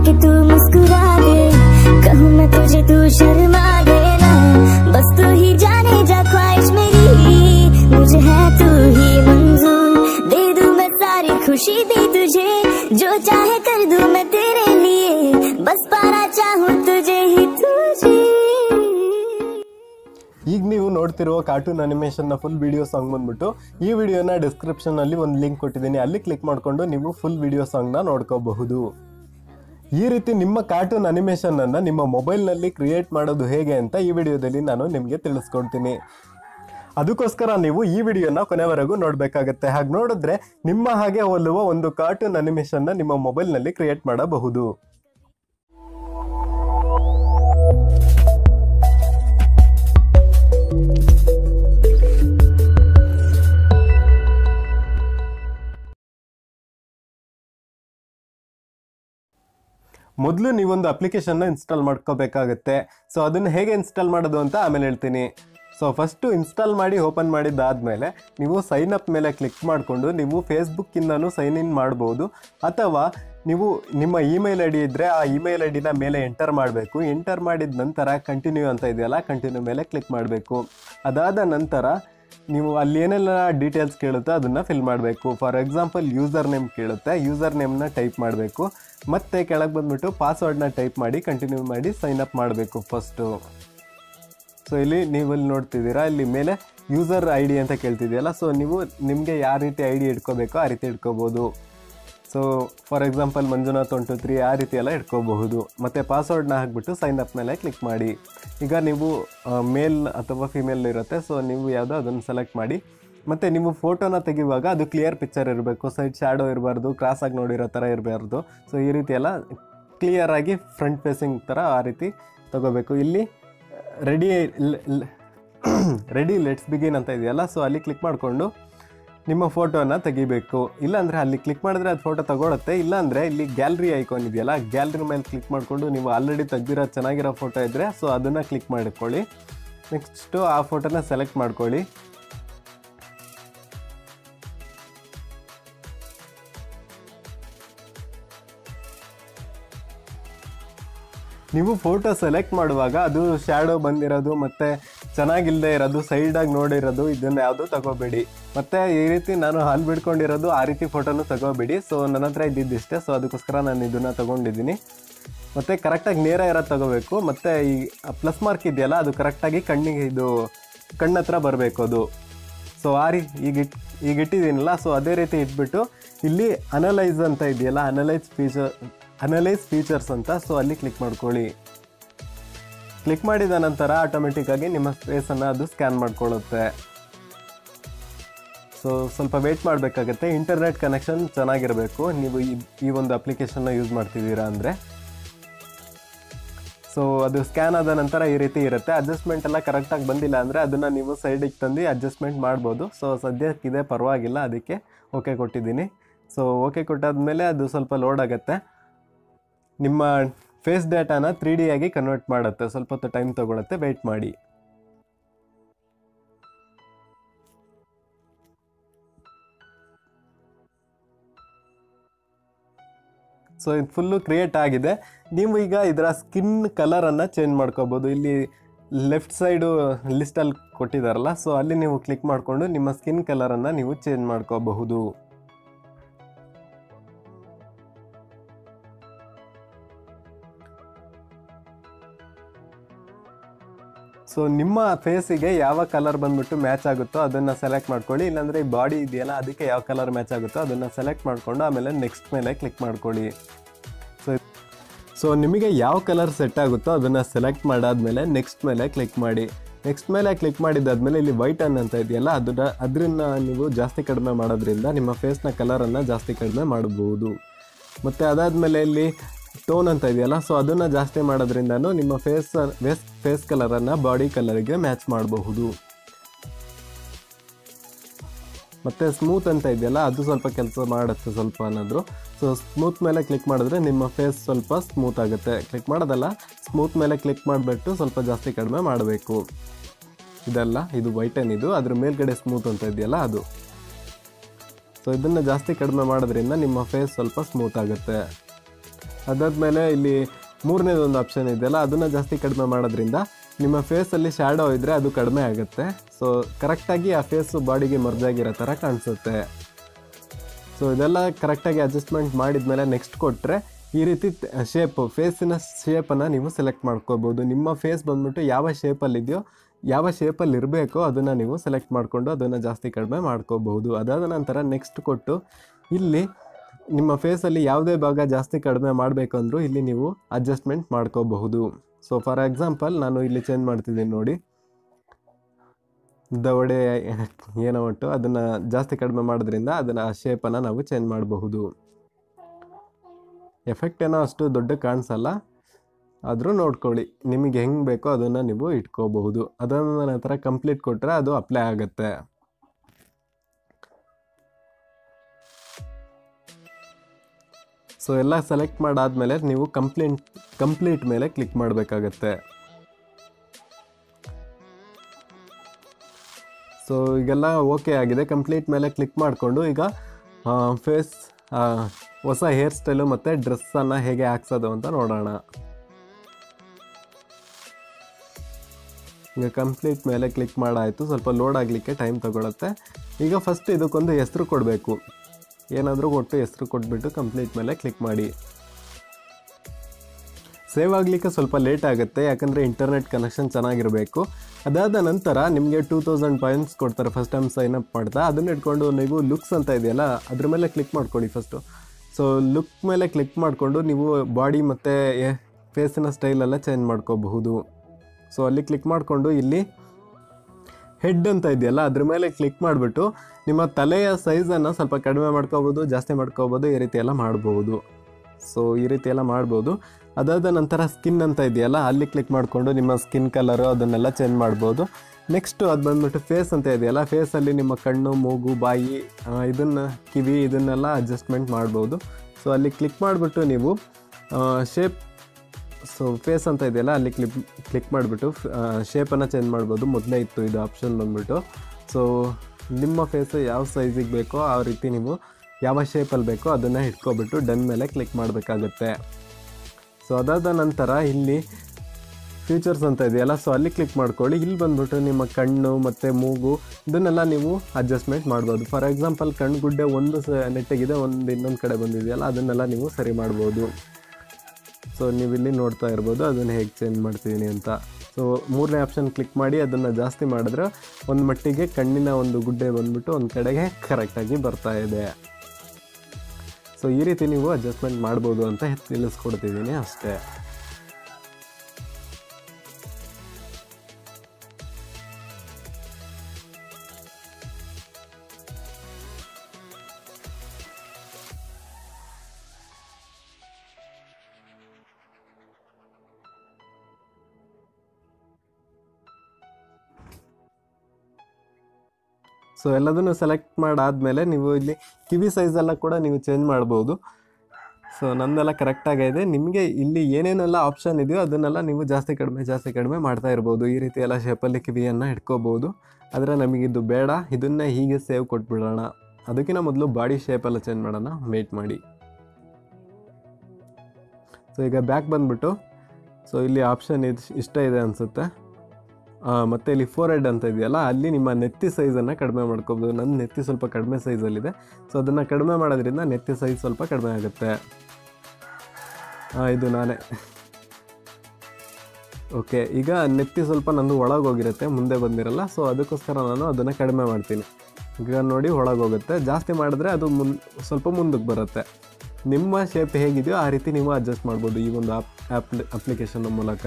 कि तू मुस्कुरा दे कहूँ मैं तुझे तू शर्मा देना बस तू ही जाने जा ख्वाहिश मेरी मुझे है तू ही मंजूर दे दूँ मैं सारी खुशी दी तुझे जो चाहे कर दूँ मैं तेरे लिए बस पाना चाहूँ तुझे ही तुझे ಈಗ ನೀವು ನೋಡ್ತಿರುವ ಕಾರ್ಟೂನ್ ಅನಿಮೇಷನ್ನ ಫುಲ್ ವಿಡಿಯೋ ಸಾಂಗ್ ಬಂದ್ಬಿಟ್ಟು ಈ ವಿಡಿಯೋನ ಡಿಸ್ಕ್ರಿಪ್ಷನಲ್ಲಿ ಒಂದು ಲಿಂಕ್ ಕೊಟ್ಟಿದ್ದೀನಿ ಅಲ್ಲಿ ಕ್ಲಿಕ್ ಮಾಡಿಕೊಂಡು ನೀವು ಫುಲ್ ವಿಡಿಯೋ ಸಾಂಗ್ನ ನೋಡ್ಕೋಬಹುದು ಈ ರೀತಿ ನಿಮ್ಮ ಕಾರ್ಟೂನ್ ಅನಿಮೇಷನನ್ನು ನಿಮ್ಮ ಮೊಬೈಲ್ನಲ್ಲಿ ಕ್ರಿಯೇಟ್ ಮಾಡೋದು ಹೇಗೆ ಅಂತ ಈ ವಿಡಿಯೋದಲ್ಲಿ ನಾನು ನಿಮಗೆ ತಿಳಿಸ್ಕೊಡ್ತೀನಿ ಅದಕ್ಕೋಸ್ಕರ ನೀವು ಈ ವಿಡಿಯೋನ ಕೊನೆವರೆಗೂ ನೋಡಬೇಕಾಗತ್ತೆ ಹಾಗೆ ನೋಡಿದ್ರೆ ನಿಮ್ಮ ಹಾಗೆ ಹೋಲುವ ಒಂದು ಕಾರ್ಟೂನ್ ಅನಿಮೇಷನ್ನ ನಿಮ್ಮ ಮೊಬೈಲ್ನಲ್ಲಿ ಕ್ರಿಯೇಟ್ ಮಾಡಬಹುದು ಮೊದಲು ನೀವೊಂದು ಅಪ್ಲಿಕೇಶನ್ನ ಇನ್ಸ್ಟಾಲ್ ಮಾಡ್ಕೋಬೇಕಾಗತ್ತೆ ಸೊ ಅದನ್ನು ಹೇಗೆ ಇನ್ಸ್ಟಾಲ್ ಮಾಡೋದು ಅಂತ ಆಮೇಲೆ ಹೇಳ್ತೀನಿ ಸೊ ಫಸ್ಟು ಇನ್ಸ್ಟಾಲ್ ಮಾಡಿ ಓಪನ್ ಮಾಡಿದ್ದಾದಮೇಲೆ ನೀವು ಸೈನ್ ಅಪ್ ಮೇಲೆ ಕ್ಲಿಕ್ ಮಾಡಿಕೊಂಡು ನೀವು ಫೇಸ್ಬುಕ್ಕಿಂದನೂ ಸೈನ್ ಇನ್ ಮಾಡ್ಬೋದು ಅಥವಾ ನೀವು ನಿಮ್ಮ ಇಮೇಲ್ ಐ ಡಿ ಇದ್ದರೆ ಆ ಇಮೇಲ್ ಐ ಡಿನ ಮೇಲೆ ಎಂಟರ್ ಮಾಡಬೇಕು ಎಂಟರ್ ಮಾಡಿದ ನಂತರ ಕಂಟಿನ್ಯೂ ಅಂತ ಇದೆಯಲ್ಲ ಕಂಟಿನ್ಯೂ ಮೇಲೆ ಕ್ಲಿಕ್ ಮಾಡಬೇಕು ಅದಾದ ನಂತರ ನೀವು ಅಲ್ಲಿ ಏನೆಲ್ಲ ಡೀಟೇಲ್ಸ್ ಕೇಳುತ್ತೋ ಅದನ್ನು ಫಿಲ್ ಮಾಡಬೇಕು ಫಾರ್ ಎಕ್ಸಾಂಪಲ್ ಯೂಸರ್ ನೇಮ್ ಕೇಳುತ್ತೆ ಯೂಸರ್ ನೇಮ್ನ ಟೈಪ್ ಮಾಡಬೇಕು ಮತ್ತೆ ಕೆಳಗೆ ಬಂದ್ಬಿಟ್ಟು ಪಾಸ್ವರ್ಡ್ನ ಟೈಪ್ ಮಾಡಿ ಕಂಟಿನ್ಯೂ ಮಾಡಿ ಸೈನ್ ಅಪ್ ಮಾಡಬೇಕು ಫಸ್ಟು ಸೊ ಇಲ್ಲಿ ನೀವು ಇಲ್ಲಿ ನೋಡ್ತಿದ್ದೀರಾ ಇಲ್ಲಿ ಮೇಲೆ ಯೂಸರ್ ಐ ಡಿ ಅಂತ ಕೇಳ್ತಿದೆಯಲ್ಲ ಸೊ ನೀವು ನಿಮಗೆ ಯಾವ ರೀತಿ ಐ ಡಿ ಇಟ್ಕೋಬೇಕೋ ಆ ರೀತಿ ಇಟ್ಕೋಬೋದು so for example Manjunath one two three ಆ ರೀತಿ ಎಲ್ಲ ಇಟ್ಕೋಬಹುದು ಮತ್ತು ಪಾಸ್ವರ್ಡ್ನ ಹಾಕ್ಬಿಟ್ಟು ಸೈನ್ ಅಪ್ ಮೇಲೆ ಕ್ಲಿಕ್ ಮಾಡಿ ಈಗ ನೀವು ಮೇಲ್ ಅಥವಾ ಫಿಮೇಲ್ ಇರುತ್ತೆ ಸೊ ನೀವು ಯಾವುದೋ ಅದನ್ನು ಸೆಲೆಕ್ಟ್ ಮಾಡಿ ಮತ್ತು ನೀವು ಫೋಟೋನ ತೆಗೆಯುವಾಗ ಅದು ಕ್ಲಿಯರ್ ಪಿಕ್ಚರ್ ಇರಬೇಕು ಸೈಡ್ ಶ್ಯಾಡೋ ಇರಬಾರ್ದು ಕ್ರಾಸಾಗಿ ನೋಡಿರೋ ಥರ ಇರಬಾರ್ದು ಸೊ ಈ ರೀತಿ ಎಲ್ಲ ಕ್ಲಿಯರಾಗಿ ಫ್ರಂಟ್ ಫೇಸಿಂಗ್ ಥರ ಆ ರೀತಿ ತಗೋಬೇಕು ಇಲ್ಲಿ ರೆಡಿ ರೆಡಿ ಲೆಟ್ಸ್ ಬಿಗಿನ್ ಅಂತ ಇದೆಯಲ್ಲ ಸೊ ಅಲ್ಲಿ ಕ್ಲಿಕ್ ಮಾಡಿಕೊಂಡು ನಿಮ್ಮ ಫೋಟೋನ ತೆಗಿಬೇಕು ಇಲ್ಲಾಂದರೆ ಅಲ್ಲಿ ಕ್ಲಿಕ್ ಮಾಡಿದ್ರೆ ಅದು ಫೋಟೋ ತಗೊಳುತ್ತೆ ಇಲ್ಲಾಂದರೆ ಇಲ್ಲಿ ಗ್ಯಾಲರಿ ಐಕಾನ್ ಇದೆಯಲ್ಲ ಗ್ಯಾಲರಿ ಮೇಲೆ ಕ್ಲಿಕ್ ಮಾಡಿಕೊಂಡು ನೀವು ಆಲ್ರೆಡಿ ತೆಗ್ದಿರೋ ಚೆನ್ನಾಗಿರೋ ಫೋಟೋ ಇದ್ದರೆ ಸೊ ಅದನ್ನು ಕ್ಲಿಕ್ ಮಾಡ್ಕೊಳ್ಳಿ ನೆಕ್ಸ್ಟು ಆ ಫೋಟೋನ ಸೆಲೆಕ್ಟ್ ಮಾಡ್ಕೊಳ್ಳಿ ನೀವು ಫೋಟೋ ಸೆಲೆಕ್ಟ್ ಮಾಡುವಾಗ ಅದು ಶ್ಯಾಡೋ ಬಂದಿರೋದು ಮತ್ತು ಚೆನ್ನಾಗಿಲ್ಲದೆ ಇರೋದು ಸೈಡಾಗಿ ನೋಡಿರೋದು ಇದನ್ನು ಯಾವುದೂ ತಗೋಬೇಡಿ ಮತ್ತು ಈ ರೀತಿ ನಾನು ಹಾಲು ಬಿಡ್ಕೊಂಡಿರೋದು ಆ ರೀತಿ ಫೋಟೋನು ತಗೋಬೇಡಿ ಸೊ ನನ್ನ ಹತ್ರ ಇದ್ದಿದ್ದಿಷ್ಟೇ ಸೊ ಅದಕ್ಕೋಸ್ಕರ ನಾನು ಇದನ್ನು ತಗೊಂಡಿದ್ದೀನಿ ಮತ್ತು ಕರೆಕ್ಟಾಗಿ ನೇರ ಇರೋದು ತಗೋಬೇಕು ಮತ್ತು ಈ ಪ್ಲಸ್ ಮಾರ್ಕ್ ಇದೆಯಲ್ಲ ಅದು ಕರೆಕ್ಟಾಗಿ ಕಣ್ಣಿಗೆ ಇದು ಕಣ್ಣ ಹತ್ರ ಬರಬೇಕು ಅದು ಸೊ ಆ ರೀ ಈಗ ಇಟ್ ಈಗ ಇಟ್ಟಿದ್ದೀನಲ್ಲ ಸೊ ಅದೇ ರೀತಿ ಇಟ್ಬಿಟ್ಟು ಇಲ್ಲಿ ಅನಲೈಸ್ ಅಂತ ಇದೆಯಲ್ಲ ಅನಲೈಸ್ ಫೀಚರ್ ಅನಲೈಸ್ ಫೀಚರ್ಸ್ ಅಂತ ಸೊ ಅಲ್ಲಿ ಕ್ಲಿಕ್ ಮಾಡ್ಕೊಳ್ಳಿ ಕ್ಲಿಕ್ ಮಾಡಿದ ನಂತರ ಆಟೋಮೆಟಿಕ್ಕಾಗಿ ನಿಮ್ಮ ಫೇಸನ್ನು ಅದು ಸ್ಕ್ಯಾನ್ ಮಾಡ್ಕೊಳ್ಳುತ್ತೆ ಸೊ ಸ್ವಲ್ಪ ವೆಯ್ಟ್ ಮಾಡಬೇಕಾಗತ್ತೆ ಇಂಟರ್ನೆಟ್ ಕನೆಕ್ಷನ್ ಚೆನ್ನಾಗಿರಬೇಕು ನೀವು ಈ ಈ ಒಂದು ಅಪ್ಲಿಕೇಶನ್ನ ಯೂಸ್ ಮಾಡ್ತಿದ್ದೀರಾ ಅಂದರೆ ಸೊ ಅದು ಸ್ಕ್ಯಾನ್ ಆದ ನಂತರ ಈ ರೀತಿ ಇರುತ್ತೆ ಅಡ್ಜಸ್ಟ್ಮೆಂಟ್ ಎಲ್ಲ ಕರೆಕ್ಟಾಗಿ ಬಂದಿಲ್ಲ ಅಂದರೆ ಅದನ್ನು ನೀವು ಸೈಡಿಗೆ ತಂದು ಅಡ್ಜಸ್ಟ್ಮೆಂಟ್ ಮಾಡ್ಬೋದು ಸೊ ಸದ್ಯಕ್ಕಿದೆ ಪರವಾಗಿಲ್ಲ ಅದಕ್ಕೆ ಓಕೆ ಕೊಟ್ಟಿದ್ದೀನಿ ಸೊ ಓಕೆ ಕೊಟ್ಟಾದ್ಮೇಲೆ ಅದು ಸ್ವಲ್ಪ ಲೋಡ್ ಆಗುತ್ತೆ ನಿಮ್ಮ ಫೇಸ್ ಡೇಟಾನ ತ್ರೀ ಡಿ ಆಗಿ ಕನ್ವರ್ಟ್ ಮಾಡುತ್ತೆ ಸ್ವಲ್ಪ ಹೊತ್ತು ಟೈಮ್ ತೊಗೊಳುತ್ತೆ ವೆಯ್ಟ್ ಮಾಡಿ ಸೊ ಇದು ಫುಲ್ಲು ಕ್ರಿಯೇಟ್ ಆಗಿದೆ ನೀವು ಈಗ ಇದರ ಸ್ಕಿನ್ ಕಲರನ್ನು ಚೇಂಜ್ ಮಾಡ್ಕೋಬೋದು ಇಲ್ಲಿ ಲೆಫ್ಟ್ ಸೈಡು ಲಿಸ್ಟಲ್ಲಿ ಕೊಟ್ಟಿದ್ದಾರಲ್ಲ ಸೊ ಅಲ್ಲಿ ನೀವು ಕ್ಲಿಕ್ ಮಾಡಿಕೊಂಡು ನಿಮ್ಮ ಸ್ಕಿನ್ ಕಲರನ್ನು ನೀವು ಚೇಂಜ್ ಮಾಡ್ಕೋಬಹುದು ಸೊ ನಿಮ್ಮ ಫೇಸಿಗೆ ಯಾವ ಕಲರ್ ಬಂದ್ಬಿಟ್ಟು ಮ್ಯಾಚ್ ಆಗುತ್ತೋ ಅದನ್ನು ಸೆಲೆಕ್ಟ್ ಮಾಡ್ಕೊಳ್ಳಿ ಇಲ್ಲಾಂದರೆ ಈ ಬಾಡಿ ಇದೆಯಲ್ಲ ಅದಕ್ಕೆ ಯಾವ ಕಲರ್ ಮ್ಯಾಚ್ ಆಗುತ್ತೋ ಅದನ್ನು ಸೆಲೆಕ್ಟ್ ಮಾಡಿಕೊಂಡು ಆಮೇಲೆ ನೆಕ್ಸ್ಟ್ ಮೇಲೆ ಕ್ಲಿಕ್ ಮಾಡ್ಕೊಳ್ಳಿ ಸೊ ಸೊ ನಿಮಗೆ ಯಾವ ಕಲರ್ ಸೆಟ್ ಆಗುತ್ತೋ ಅದನ್ನು ಸೆಲೆಕ್ಟ್ ಮಾಡಾದ್ಮೇಲೆ ನೆಕ್ಸ್ಟ್ ಮೇಲೆ ಕ್ಲಿಕ್ ಮಾಡಿ ನೆಕ್ಸ್ಟ್ ಮೇಲೆ ಕ್ಲಿಕ್ ಮಾಡಿದಾದ್ಮೇಲೆ ಇಲ್ಲಿ ವೈಟ್ ಅನ್ ಅಂತ ಇದೆಯಲ್ಲ ಅದನ್ನ ಅದರಿಂದ ನೀವು ಜಾಸ್ತಿ ಕಡಿಮೆ ಮಾಡೋದ್ರಿಂದ ನಿಮ್ಮ ಫೇಸ್ನ ಕಲರನ್ನು ಜಾಸ್ತಿ ಕಡಿಮೆ ಮಾಡಬಹುದು ಮತ್ತು ಅದಾದಮೇಲೆ ಇಲ್ಲಿ ಟೋನ್ ಅಂತ ಇದೆಯಲ್ಲ ಸೊ ಅದನ್ನು ಜಾಸ್ತಿ ಮಾಡೋದ್ರಿಂದನೂ ನಿಮ್ಮ ಫೇಸ್ ಫೇಸ್ ಫೇಸ್ ಕಲರನ್ನು ಬಾಡಿ ಕಲರಿಗೆ ಮ್ಯಾಚ್ ಮಾಡಬಹುದು ಮತ್ತು ಸ್ಮೂತ್ ಅಂತ ಇದೆಯಲ್ಲ ಅದು ಸ್ವಲ್ಪ ಕೆಲಸ ಮಾಡುತ್ತೆ ಸ್ವಲ್ಪ ಅನ್ನೋದು ಸೊ ಸ್ಮೂತ್ ಮೇಲೆ ಕ್ಲಿಕ್ ಮಾಡಿದ್ರೆ ನಿಮ್ಮ ಫೇಸ್ ಸ್ವಲ್ಪ ಸ್ಮೂತ್ ಆಗುತ್ತೆ ಕ್ಲಿಕ್ ಮಾಡೋದಲ್ಲ ಸ್ಮೂತ್ ಮೇಲೆ ಕ್ಲಿಕ್ ಮಾಡಿಬಿಟ್ಟು ಸ್ವಲ್ಪ ಜಾಸ್ತಿ ಕಡಿಮೆ ಮಾಡಬೇಕು ಇದಲ್ಲ ಇದು ವೈಟನ್ ಇದು ಅದ್ರ ಮೇಲ್ಗಡೆ ಸ್ಮೂತ್ ಅಂತ ಇದೆಯಲ್ಲ ಅದು ಸೊ ಇದನ್ನು ಜಾಸ್ತಿ ಕಡಿಮೆ ಮಾಡೋದ್ರಿಂದ ನಿಮ್ಮ ಫೇಸ್ ಸ್ವಲ್ಪ ಸ್ಮೂತ್ ಆಗುತ್ತೆ ಅದಾದಮೇಲೆ ಇಲ್ಲಿ ಮೂರನೇದೊಂದು ಆಪ್ಷನ್ ಇದೆಯಲ್ಲ ಅದನ್ನು ಜಾಸ್ತಿ ಕಡಿಮೆ ಮಾಡೋದ್ರಿಂದ ನಿಮ್ಮ ಫೇಸಲ್ಲಿ ಶ್ಯಾಡೋ ಇದ್ದರೆ ಅದು ಕಡಿಮೆ ಆಗುತ್ತೆ ಸೊ ಕರೆಕ್ಟಾಗಿ ಆ ಫೇಸು ಬಾಡಿಗೆ ಮರ್ಜಾಗಿರೋ ಥರ ಕಾಣಿಸುತ್ತೆ ಸೊ ಇದೆಲ್ಲ ಕರೆಕ್ಟಾಗಿ ಅಡ್ಜಸ್ಟ್ಮೆಂಟ್ ಮಾಡಿದ್ಮೇಲೆ ನೆಕ್ಸ್ಟ್ ಕೊಟ್ಟರೆ ಈ ರೀತಿ ಶೇಪ್ ಫೇಸಿನ ಶೇಪನ್ನು ನೀವು ಸೆಲೆಕ್ಟ್ ಮಾಡ್ಕೋಬೋದು ನಿಮ್ಮ ಫೇಸ್ ಬಂದ್ಬಿಟ್ಟು ಯಾವ ಶೇಪಲ್ಲಿ ಇದೆಯೋ ಯಾವ ಶೇಪಲ್ಲಿ ಇರಬೇಕೋ ಅದನ್ನು ನೀವು ಸೆಲೆಕ್ಟ್ ಮಾಡಿಕೊಂಡು ಅದನ್ನು ಜಾಸ್ತಿ ಕಡಿಮೆ ಮಾಡ್ಕೋಬಹುದು ಅದಾದ ನಂತರ ನೆಕ್ಸ್ಟ್ ಕೊಟ್ಟು ಇಲ್ಲಿ ನಿಮ್ಮ ಫೇಸಲ್ಲಿ ಯಾವುದೇ ಭಾಗ ಜಾಸ್ತಿ ಕಡಿಮೆ ಮಾಡಬೇಕು ಅಂದರೂ ಇಲ್ಲಿ ನೀವು ಅಡ್ಜಸ್ಟ್ಮೆಂಟ್ ಮಾಡ್ಕೋಬಹುದು ಸೊ ಫಾರ್ ಎಕ್ಸಾಂಪಲ್ ನಾನು ಇಲ್ಲಿ ಚೇಂಜ್ ಮಾಡ್ತಿದ್ದೀನಿ ನೋಡಿ ದವಡೆ ಏನೋ ಒಟ್ಟು ಅದನ್ನು ಜಾಸ್ತಿ ಕಡಿಮೆ ಮಾಡೋದ್ರಿಂದ ಅದನ್ನು ಆ ಶೇಪನ್ನು ನಾವು ಚೇಂಜ್ ಮಾಡಬಹುದು ಎಫೆಕ್ಟ್ ಏನೋ ಅಷ್ಟು ದೊಡ್ಡ ಕಾಣಿಸಲ್ಲ ಆದರೂ ನೋಡ್ಕೊಳ್ಳಿ ನಿಮಗೆ ಹೆಂಗೆ ಬೇಕೋ ಅದನ್ನು ನೀವು ಇಟ್ಕೋಬಹುದು ಅದಾದ ನಂತರ ಕಂಪ್ಲೀಟ್ ಕೊಟ್ಟರೆ ಅದು ಅಪ್ಲೈ ಆಗುತ್ತೆ ಸೊ ಎಲ್ಲ ಸೆಲೆಕ್ಟ್ ಮಾಡಾದ್ಮೇಲೆ ನೀವು ಕಂಪ್ಲೀಟ್ ಕಂಪ್ಲೀಟ್ ಮೇಲೆ ಕ್ಲಿಕ್ ಮಾಡಬೇಕಾಗತ್ತೆ ಸೊ ಈಗೆಲ್ಲ ಓಕೆ ಆಗಿದೆ ಕಂಪ್ಲೀಟ್ ಮೇಲೆ ಕ್ಲಿಕ್ ಮಾಡಿಕೊಂಡು ಈಗ ಫೇಸ್ ಹೊಸ ಹೇರ್ ಸ್ಟೈಲು ಮತ್ತು ಡ್ರೆಸ್ಸನ್ನು ಹೇಗೆ ಹಾಕ್ಸೋದು ಅಂತ ನೋಡೋಣ ಈಗ ಕಂಪ್ಲೀಟ್ ಮೇಲೆ ಕ್ಲಿಕ್ ಮಾಡಾಯಿತು ಸ್ವಲ್ಪ ಲೋಡ್ ಆಗಲಿಕ್ಕೆ ಟೈಮ್ ತಗೊಳುತ್ತೆ ಈಗ ಫಸ್ಟ್ ಇದಕ್ಕೊಂದು ಹೆಸರು ಕೊಡಬೇಕು ಏನಾದರೂ ಕೊಟ್ಟು ಹೆಸರು ಕೊಟ್ಬಿಟ್ಟು ಕಂಪ್ಲೀಟ್ ಮೇಲೆ ಕ್ಲಿಕ್ ಮಾಡಿ ಸೇವ್ ಆಗಲಿಕ್ಕೆ ಸ್ವಲ್ಪ ಲೇಟ್ ಆಗುತ್ತೆ ಯಾಕಂದರೆ ಇಂಟರ್ನೆಟ್ ಕನೆಕ್ಷನ್ ಚೆನ್ನಾಗಿರಬೇಕು ಅದಾದ ನಂತರ ನಿಮಗೆ ಟೂ ತೌಸಂಡ್ ಪಾಯಿಂಟ್ಸ್ ಕೊಡ್ತಾರೆ ಫಸ್ಟ್ ಟೈಮ್ ಸೈನ್ ಅಪ್ ಮಾಡ್ತಾ ಅದನ್ನ ಇಟ್ಕೊಂಡು ನೀವು ಲುಕ್ಸ್ ಅಂತ ಇದೆಯಲ್ಲ ಅದ್ರ ಮೇಲೆ ಕ್ಲಿಕ್ ಮಾಡ್ಕೊಳ್ಳಿ ಫಸ್ಟು ಸೊ ಲುಕ್ ಮೇಲೆ ಕ್ಲಿಕ್ ಮಾಡಿಕೊಂಡು ನೀವು ಬಾಡಿ ಮತ್ತು ಫೇಸಿನ ಸ್ಟೈಲೆಲ್ಲ ಚೇಂಜ್ ಮಾಡ್ಕೋಬಹುದು ಸೊ ಅಲ್ಲಿ ಕ್ಲಿಕ್ ಮಾಡಿಕೊಂಡು ಇಲ್ಲಿ ಹೆಡ್ ಅಂತ ಇದೆಯಲ್ಲ ಅದ್ರ ಮೇಲೆ ಕ್ಲಿಕ್ ಮಾಡಿಬಿಟ್ಟು ನಿಮ್ಮ ತಲೆಯ ಸೈಜನ್ನು ಸ್ವಲ್ಪ ಕಡಿಮೆ ಮಾಡ್ಕೋಬೋದು ಜಾಸ್ತಿ ಮಾಡ್ಕೋಬೋದು ಈ ರೀತಿ ಎಲ್ಲ ಮಾಡ್ಬೋದು ಸೊ ಈ ರೀತಿ ಎಲ್ಲ ಮಾಡ್ಬೋದು ಅದಾದ ನಂತರ ಸ್ಕಿನ್ ಅಂತ ಇದೆಯಲ್ಲ ಅಲ್ಲಿ ಕ್ಲಿಕ್ ಮಾಡಿಕೊಂಡು ನಿಮ್ಮ ಸ್ಕಿನ್ ಕಲರು ಅದನ್ನೆಲ್ಲ ಚೇಂಜ್ ಮಾಡ್ಬೋದು ನೆಕ್ಸ್ಟು ಅದು ಬಂದ್ಬಿಟ್ಟು ಫೇಸ್ ಅಂತ ಇದೆಯಲ್ಲ ಫೇಸಲ್ಲಿ ನಿಮ್ಮ ಕಣ್ಣು ಮೂಗು ಬಾಯಿ ಇದನ್ನು ಕಿವಿ ಇದನ್ನೆಲ್ಲ ಅಡ್ಜಸ್ಟ್ಮೆಂಟ್ ಮಾಡ್ಬೋದು ಸೊ ಅಲ್ಲಿ ಕ್ಲಿಕ್ ಮಾಡಿಬಿಟ್ಟು ನೀವು ಶೇಪ್ ಸೊ ಫೇಸ್ ಅಂತ ಇದೆಯಲ್ಲ ಅಲ್ಲಿ ಕ್ಲಿಕ್ ಕ್ಲಿಕ್ ಮಾಡಿಬಿಟ್ಟು ಶೇಪನ್ನು ಚೇಂಜ್ ಮಾಡ್ಬೋದು ಮೊದಲೇ ಇತ್ತು ಇದು ಆಪ್ಷನ್ ಬಂದ್ಬಿಟ್ಟು ಸೊ ನಿಮ್ಮ ಫೇಸ್ ಯಾವ ಸೈಜಿಗೆ ಬೇಕೋ ಆ ರೀತಿ ನೀವು ಯಾವ ಶೇಪಲ್ಲಿ ಬೇಕೋ ಅದನ್ನು ಇಟ್ಕೊಬಿಟ್ಟು ಡನ್ ಮೇಲೆ ಕ್ಲಿಕ್ ಮಾಡಬೇಕಾಗತ್ತೆ ಸೊ ಅದಾದ ನಂತರ ಇಲ್ಲಿ ಫ್ಯೂಚರ್ಸ್ ಅಂತ ಇದೆಯಲ್ಲ ಸೊ ಅಲ್ಲಿ ಕ್ಲಿಕ್ ಮಾಡ್ಕೊಳ್ಳಿ ಇಲ್ಲಿ ಬಂದ್ಬಿಟ್ಟು ನಿಮ್ಮ ಕಣ್ಣು ಮತ್ತು ಮೂಗು ಇದನ್ನೆಲ್ಲ ನೀವು ಅಡ್ಜಸ್ಟ್ಮೆಂಟ್ ಮಾಡ್ಬೋದು ಫಾರ್ ಎಕ್ಸಾಂಪಲ್ ಕಣ್ಣು ಗುಡ್ಡೆ ಒಂದು ಸ ನೆಟ್ಟಿಗಿದೆ ಒಂದು ಇನ್ನೊಂದು ಕಡೆ ಬಂದಿದೆಯಲ್ಲ ಅದನ್ನೆಲ್ಲ ನೀವು ಸರಿ ಮಾಡ್ಬೋದು ಸೊ ನೀವು ಇಲ್ಲಿ ನೋಡ್ತಾ ಇರ್ಬೋದು ಅದನ್ನು ಹೇಗೆ ಚೇಂಜ್ ಮಾಡ್ತಿದ್ದೀನಿ ಅಂತ ಸೊ ಮೂರನೇ ಆಪ್ಷನ್ ಕ್ಲಿಕ್ ಮಾಡಿ ಅದನ್ನು ಜಾಸ್ತಿ ಮಾಡಿದ್ರೆ ಒಂದು ಮಟ್ಟಿಗೆ ಕಣ್ಣಿನ ಒಂದು ಗುಡ್ಡೆ ಬಂದ್ಬಿಟ್ಟು ಒಂದು ಕಡೆಗೆ ಕರೆಕ್ಟಾಗಿ ಬರ್ತಾ ಇದೆ ಸೊ ಈ ರೀತಿ ನೀವು ಅಡ್ಜಸ್ಟ್ಮೆಂಟ್ ಮಾಡ್ಬೋದು ಅಂತ ತಿಳಿಸ್ಕೊಡ್ತಿದ್ದೀನಿ ಅಷ್ಟೇ ಸೊ ಎಲ್ಲದನ್ನು ಸೆಲೆಕ್ಟ್ ಮಾಡಾದಮೇಲೆ ನೀವು ಇಲ್ಲಿ ಕಿವಿ ಸೈಜೆಲ್ಲ ಕೂಡ ನೀವು ಚೇಂಜ್ ಮಾಡ್ಬೋದು ಸೊ ನಂದೆಲ್ಲ ಕರೆಕ್ಟಾಗಿದೆ ನಿಮಗೆ ಇಲ್ಲಿ ಏನೇನೆಲ್ಲ ಆಪ್ಷನ್ ಇದೆಯೋ ಅದನ್ನೆಲ್ಲ ನೀವು ಜಾಸ್ತಿ ಕಡಿಮೆ ಜಾಸ್ತಿ ಕಡಿಮೆ ಮಾಡ್ತಾ ಇರ್ಬೋದು ಈ ರೀತಿ ಎಲ್ಲ ಶೇಪಲ್ಲಿ ಕಿವಿಯನ್ನು ಇಟ್ಕೋಬೋದು ಆದರೆ ನಮಗಿದು ಬೇಡ ಇದನ್ನೇ ಹೀಗೆ ಸೇವ್ ಕೊಟ್ಬಿಡೋಣ ಅದಕ್ಕಿಂತ ಮೊದಲು ಬಾಡಿ ಶೇಪೆಲ್ಲ ಚೇಂಜ್ ಮಾಡೋಣ ವೇಟ್ ಮಾಡಿ ಸೊ ಈಗ ಬ್ಯಾಕ್ ಬಂದ್ಬಿಟ್ಟು ಸೊ ಇಲ್ಲಿ ಆಪ್ಷನ್ ಇದು ಇಷ್ಟ ಇದೆ ಅನಿಸುತ್ತೆ ಮತ್ತು ಇಲ್ಲಿ ಫೋರ್ ಹೆಡ್ ಅಂತ ಇದೆಯಲ್ಲ ಅಲ್ಲಿ ನಿಮ್ಮ ನೆತ್ತಿ ಸೈಜನ್ನು ಕಡಿಮೆ ಮಾಡ್ಕೋಬೋದು ನನ್ನ ನೆತ್ತಿ ಸ್ವಲ್ಪ ಕಡಿಮೆ ಸೈಜಲ್ಲಿದೆ ಸೊ ಅದನ್ನು ಕಡಿಮೆ ಮಾಡೋದ್ರಿಂದ ನೆತ್ತಿ ಸೈಜ್ ಸ್ವಲ್ಪ ಕಡಿಮೆ ಆಗುತ್ತೆ ಹಾಂ ಇದು ನಾನೇ ಓಕೆ ಈಗ ನೆತ್ತಿ ಸ್ವಲ್ಪ ನಂದು ಒಳಗೆ ಹೋಗಿರುತ್ತೆ ಮುಂದೆ ಬಂದಿರಲ್ಲ ಸೊ ಅದಕ್ಕೋಸ್ಕರ ನಾನು ಅದನ್ನು ಕಡಿಮೆ ಮಾಡ್ತೀನಿ ಈಗ ನೋಡಿ ಒಳಗೆ ಹೋಗುತ್ತೆ ಜಾಸ್ತಿ ಮಾಡಿದ್ರೆ ಅದು ಮುನ್ ಸ್ವಲ್ಪ ಮುಂದಕ್ಕೆ ಬರುತ್ತೆ ನಿಮ್ಮ ಶೇಪ್ ಹೇಗಿದೆಯೋ ಆ ರೀತಿ ನೀವು ಅಡ್ಜಸ್ಟ್ ಮಾಡ್ಬೋದು ಈ ಒಂದು ಆಪ್ ಆ್ಯಪ್ ಅಪ್ಲಿಕೇಶನ್ ಮೂಲಕ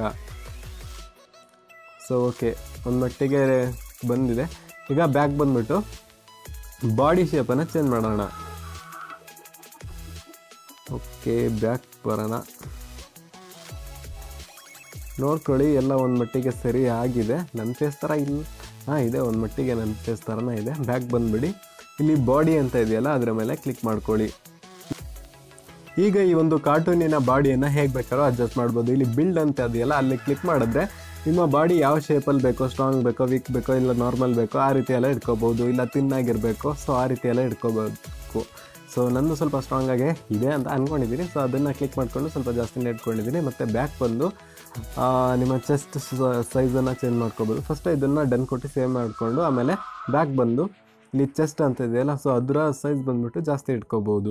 ಸೊ ಓಕೆ ಒಂದು ಮಟ್ಟಿಗೆ ಬಂದಿದೆ ಈಗ ಬ್ಯಾಕ್ ಬಂದ್ಬಿಟ್ಟು ಬಾಡಿ ಶೇಪನ್ನು ಚೇಂಜ್ ಮಾಡೋಣ ಓಕೆ ಬ್ಯಾಕ್ ಬರೋಣ ನೋಡ್ಕೊಳ್ಳಿ ಎಲ್ಲ ಒಂದು ಮಟ್ಟಿಗೆ ಸರಿ ಆಗಿದೆ ನನ್ನ ಫೇಸ್ ಥರ ಇಲ್ಲ ಹಾಂ ಇದೆ ಒಂದು ಮಟ್ಟಿಗೆ ನನ್ನ ಫೇಸ್ ಥರನೇ ಇದೆ ಬ್ಯಾಕ್ ಬಂದುಬಿಡಿ ಇಲ್ಲಿ ಬಾಡಿ ಅಂತ ಇದೆಯಲ್ಲ ಅದರ ಮೇಲೆ ಕ್ಲಿಕ್ ಮಾಡ್ಕೊಳ್ಳಿ ಈಗ ಈ ಒಂದು ಕಾರ್ಟೂನಿನ ಬಾಡಿಯನ್ನು ಹೇಗೆ ಬೇಕಾದ್ರೂ ಅಡ್ಜಸ್ಟ್ ಮಾಡ್ಬೋದು ಇಲ್ಲಿ ಬಿಲ್ಡ್ ಅಂತ ಇದೆಯಲ್ಲ ಅಲ್ಲಿ ಕ್ಲಿಕ್ ಮಾಡಿದ್ರೆ ನಿಮ್ಮ ಬಾಡಿ ಯಾವ ಶೇಪಲ್ಲಿ ಬೇಕೋ ಸ್ಟ್ರಾಂಗ್ ಬೇಕೋ ವೀಕ್ ಬೇಕೋ ಇಲ್ಲ ನಾರ್ಮಲ್ ಬೇಕೋ ಆ ರೀತಿ ಎಲ್ಲ ಇಟ್ಕೋಬೋದು ಇಲ್ಲ ತಿನ್ನಾಗಿರಬೇಕು ಸೊ ಆ ರೀತಿ ಎಲ್ಲ ಇಟ್ಕೋಬೇಕು ಸೊ ನಂದು ಸ್ವಲ್ಪ ಸ್ಟ್ರಾಂಗ್ ಆಗಿ ಇದೆ ಅಂತ ಅಂದ್ಕೊಂಡಿದ್ದೀನಿ ಸೊ ಅದನ್ನು ಕ್ಲಿಕ್ ಮಾಡಿಕೊಂಡು ಸ್ವಲ್ಪ ಜಾಸ್ತಿನೇ ಇಟ್ಕೊಂಡಿದ್ದೀನಿ ಮತ್ತು ಬ್ಯಾಕ್ ಬಂದು ಆ, ನಿಮ್ಮ ಚೆಸ್ಟ್ ಸೈಜನ್ನು ಚೇಂಜ್ ಮಾಡ್ಕೋಬೋದು ಫಸ್ಟ್ ಇದನ್ನು ಡನ್ ಕೊಟ್ಟು ಸೇವ್ ಮಾಡಿಕೊಂಡು ಆಮೇಲೆ ಬ್ಯಾಕ್ ಬಂದು ಇಲ್ಲಿ ಚೆಸ್ಟ್ ಅಂತ ಇದೆಯಲ್ಲ ಸೊ ಅದರ ಸೈಜ್ ಬಂದ್ಬಿಟ್ಟು ಜಾಸ್ತಿ ಇಟ್ಕೋಬೋದು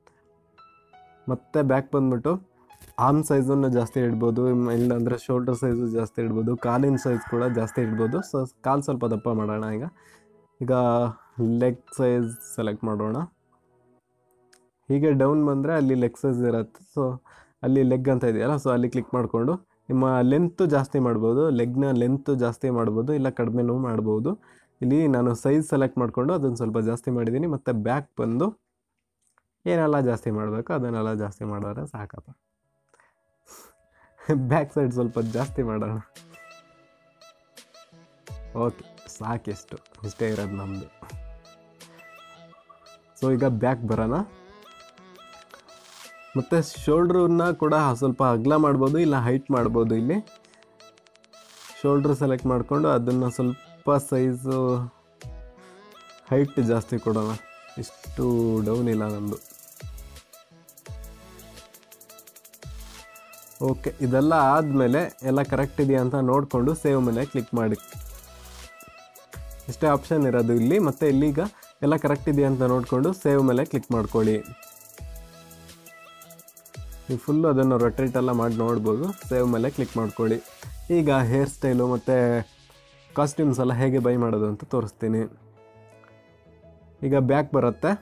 ಮತ್ತು ಬ್ಯಾಕ್ ಬಂದ್ಬಿಟ್ಟು ಆರ್ಮ್ ಸೈಜನ್ನು ಜಾಸ್ತಿ ಇಡ್ಬೋದು ಇಮ್- ಇಲ್ಲಾಂದರೆ ಶೋಲ್ಡರ್ ಸೈಜು ಜಾಸ್ತಿ ಇಡ್ಬೋದು ಕಾಲಿನ ಸೈಜ್ ಕೂಡ ಜಾಸ್ತಿ ಇಡ್ಬೋದು ಸೊ ಕಾಲು ಸ್ವಲ್ಪ ದಪ್ಪ ಮಾಡೋಣ ಈಗ ಈಗ ಲೆಗ್ ಸೈಜ್ ಸೆಲೆಕ್ಟ್ ಮಾಡೋಣ ಹೀಗೆ ಡೌನ್ ಬಂದರೆ ಅಲ್ಲಿ ಲೆಗ್ ಸೈಜ್ ಇರುತ್ತೆ ಸೊ ಅಲ್ಲಿ ಲೆಗ್ ಅಂತ ಇದೆಯಲ್ಲ ಸೊ ಅಲ್ಲಿ ಕ್ಲಿಕ್ ಮಾಡಿಕೊಂಡು ನಿಮ್ಮ ಲೆಂತು ಜಾಸ್ತಿ ಮಾಡ್ಬೋದು ಲೆಗ್ನ ಲೆಂತು ಜಾಸ್ತಿ ಮಾಡ್ಬೋದು ಇಲ್ಲ ಕಡಿಮೆನೂ ಮಾಡ್ಬೋದು ಇಲ್ಲಿ ನಾನು ಸೈಜ್ ಸೆಲೆಕ್ಟ್ ಮಾಡಿಕೊಂಡು ಅದನ್ನು ಸ್ವಲ್ಪ ಜಾಸ್ತಿ ಮಾಡಿದ್ದೀನಿ ಮತ್ತು ಬ್ಯಾಕ್ ಬಂದು ಏನೆಲ್ಲ ಜಾಸ್ತಿ ಮಾಡಬೇಕು ಅದನ್ನೆಲ್ಲ ಜಾಸ್ತಿ ಮಾಡಿದ್ರೆ ಸಾಕಪ್ಪ ಬ್ಯಾಕ್ ಸೈಡ್ ಸ್ವಲ್ಪ ಜಾಸ್ತಿ ಮಾಡೋಣ ಓಕೆ ಸಾಕೆಷ್ಟು ಇಷ್ಟೇ ಇರೋದು ನಮ್ಮದು ಸೊ ಈಗ ಬ್ಯಾಕ್ ಬರೋಣ ಮತ್ತು ಶೋಲ್ಡ್ರನ್ನ ಕೂಡ ಸ್ವಲ್ಪ ಅಗಲ ಮಾಡ್ಬೋದು ಇಲ್ಲ ಹೈಟ್ ಮಾಡ್ಬೋದು ಇಲ್ಲಿ ಶೋಲ್ಡ್ರ್ ಸೆಲೆಕ್ಟ್ ಮಾಡಿಕೊಂಡು ಅದನ್ನು ಸ್ವಲ್ಪ ಸೈಜು ಹೈಟ್ ಜಾಸ್ತಿ ಕೊಡೋಣ ಇಷ್ಟು ಡೌನ್ ಇಲ್ಲ ನಮ್ಮದು ಓಕೆ ಇದೆಲ್ಲ ಆದಮೇಲೆ ಎಲ್ಲ ಕರೆಕ್ಟ್ ಇದೆಯಾ ಅಂತ ನೋಡಿಕೊಂಡು ಸೇವ್ ಮೇಲೆ ಕ್ಲಿಕ್ ಮಾಡಿ ಇಷ್ಟೇ ಆಪ್ಷನ್ ಇರೋದು ಇಲ್ಲಿ ಮತ್ತು ಇಲ್ಲೀಗ ಎಲ್ಲ ಕರೆಕ್ಟ್ ಇದೆಯಾ ಅಂತ ನೋಡಿಕೊಂಡು ಸೇವ್ ಮೇಲೆ ಕ್ಲಿಕ್ ಮಾಡ್ಕೊಳ್ಳಿ ನೀವು ಫುಲ್ಲು ಅದನ್ನು ರೊಟೇಟ್ ಎಲ್ಲ ಮಾಡಿ ನೋಡ್ಬೋದು ಸೇವ್ ಮೇಲೆ ಕ್ಲಿಕ್ ಮಾಡ್ಕೊಳ್ಳಿ ಈಗ ಹೇರ್ ಸ್ಟೈಲು ಮತ್ತು ಕಾಸ್ಟ್ಯೂಮ್ಸ್ ಎಲ್ಲ ಹೇಗೆ ಬೈ ಮಾಡೋದು ಅಂತ ತೋರಿಸ್ತೀನಿ ಈಗ ಬ್ಯಾಕ್ ಬರುತ್ತೆ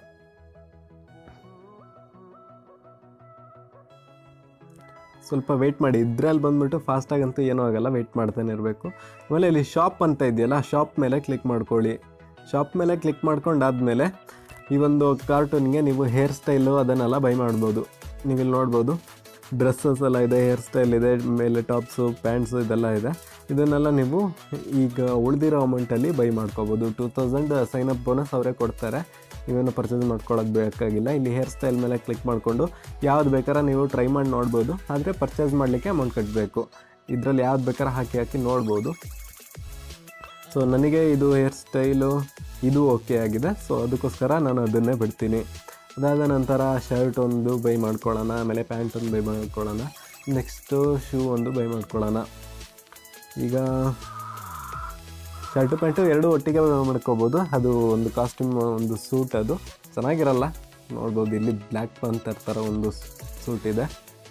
ಸ್ವಲ್ಪ ವೆಯ್ಟ್ ಮಾಡಿ ಇದ್ರಲ್ಲಿ ಬಂದ್ಬಿಟ್ಟು ಫಾಸ್ಟಾಗಂತೂ ಏನೂ ಆಗಲ್ಲ ವೆಯ್ಟ್ ಮಾಡ್ತಾನೆ ಇರಬೇಕು ಆಮೇಲೆ ಇಲ್ಲಿ ಶಾಪ್ ಅಂತ ಇದೆಯಲ್ಲ ಶಾಪ್ ಮೇಲೆ ಕ್ಲಿಕ್ ಮಾಡ್ಕೊಳ್ಳಿ ಶಾಪ್ ಮೇಲೆ ಕ್ಲಿಕ್ ಮಾಡ್ಕೊಂಡಾದ್ಮೇಲೆ ಈ ಒಂದು ಕಾರ್ಟೂನ್ಗೆ ನೀವು ಹೇರ್ ಸ್ಟೈಲು ಅದನ್ನೆಲ್ಲ ಬೈ ಮಾಡ್ಬೋದು ನೀವಿಲ್ಲಿ ನೋಡ್ಬೋದು ಡ್ರೆಸ್ಸಸ್ ಎಲ್ಲ ಇದೆ ಹೇರ್ ಸ್ಟೈಲ್ ಇದೆ ಮೇಲೆ ಟಾಪ್ಸು ಪ್ಯಾಂಟ್ಸು ಇದೆಲ್ಲ ಇದೆ ಇದನ್ನೆಲ್ಲ ನೀವು ಈಗ ಉಳಿದಿರೋ ಅಮೌಂಟಲ್ಲಿ ಬೈ ಮಾಡ್ಕೋಬೋದು two thousand sign up bonus ಅವರೇ ಕೊಡ್ತಾರೆ ನೀವೇನು ಪರ್ಚೇಸ್ ಮಾಡ್ಕೊಳ್ಳೋದು ಬೇಕಾಗಿಲ್ಲ ಇಲ್ಲಿ ಹೇರ್ ಸ್ಟೈಲ್ ಮೇಲೆ ಕ್ಲಿಕ್ ಮಾಡಿಕೊಂಡು ಯಾವ್ದು ಬೇಕಾದ್ರೆ ನೀವು ಟ್ರೈ ಮಾಡಿ ನೋಡ್ಬೋದು ಆದರೆ ಪರ್ಚೇಸ್ ಮಾಡಲಿಕ್ಕೆ ಅಮೌಂಟ್ ಕಟ್ಟಬೇಕು ಇದರಲ್ಲಿ ಯಾವ್ದು ಬೇಕಾದ್ರೆ ಹಾಕಿ ಹಾಕಿ ನೋಡ್ಬೋದು ಸೊ ನನಗೆ ಇದು ಹೇರ್ ಸ್ಟೈಲು ಇದು ಓಕೆ ಆಗಿದೆ ಸೊ ಅದಕ್ಕೋಸ್ಕರ ನಾನು ಅದನ್ನೇ ಬಿಡ್ತೀನಿ ಅದಾದ ನಂತರ ಶರ್ಟ್ ಒಂದು ಬೈ ಮಾಡ್ಕೊಳ್ಳೋಣ ಆಮೇಲೆ ಪ್ಯಾಂಟ್ ಒಂದು ಬೈ ಮಾಡ್ಕೊಳ್ಳೋಣ ನೆಕ್ಸ್ಟು ಶೂ ಒಂದು ಬೈ ಮಾಡ್ಕೊಳ್ಳೋಣ ಈಗ ಶರ್ಟು ಪ್ಯಾಂಟು ಎರಡು ಒಟ್ಟಿಗೆ ಮಾಡ್ಕೋಬೋದು ಅದು ಒಂದು ಕಾಸ್ಟ್ಯೂಮ್ ಒಂದು ಸೂಟ್ ಅದು ಚೆನ್ನಾಗಿರಲ್ಲ ನೋಡ್ಬೋದು ಇಲ್ಲಿ ಬ್ಲ್ಯಾಕ್ ಪಂತರ್ ಥರ ಒಂದು ಸೂಟ್ ಇದೆ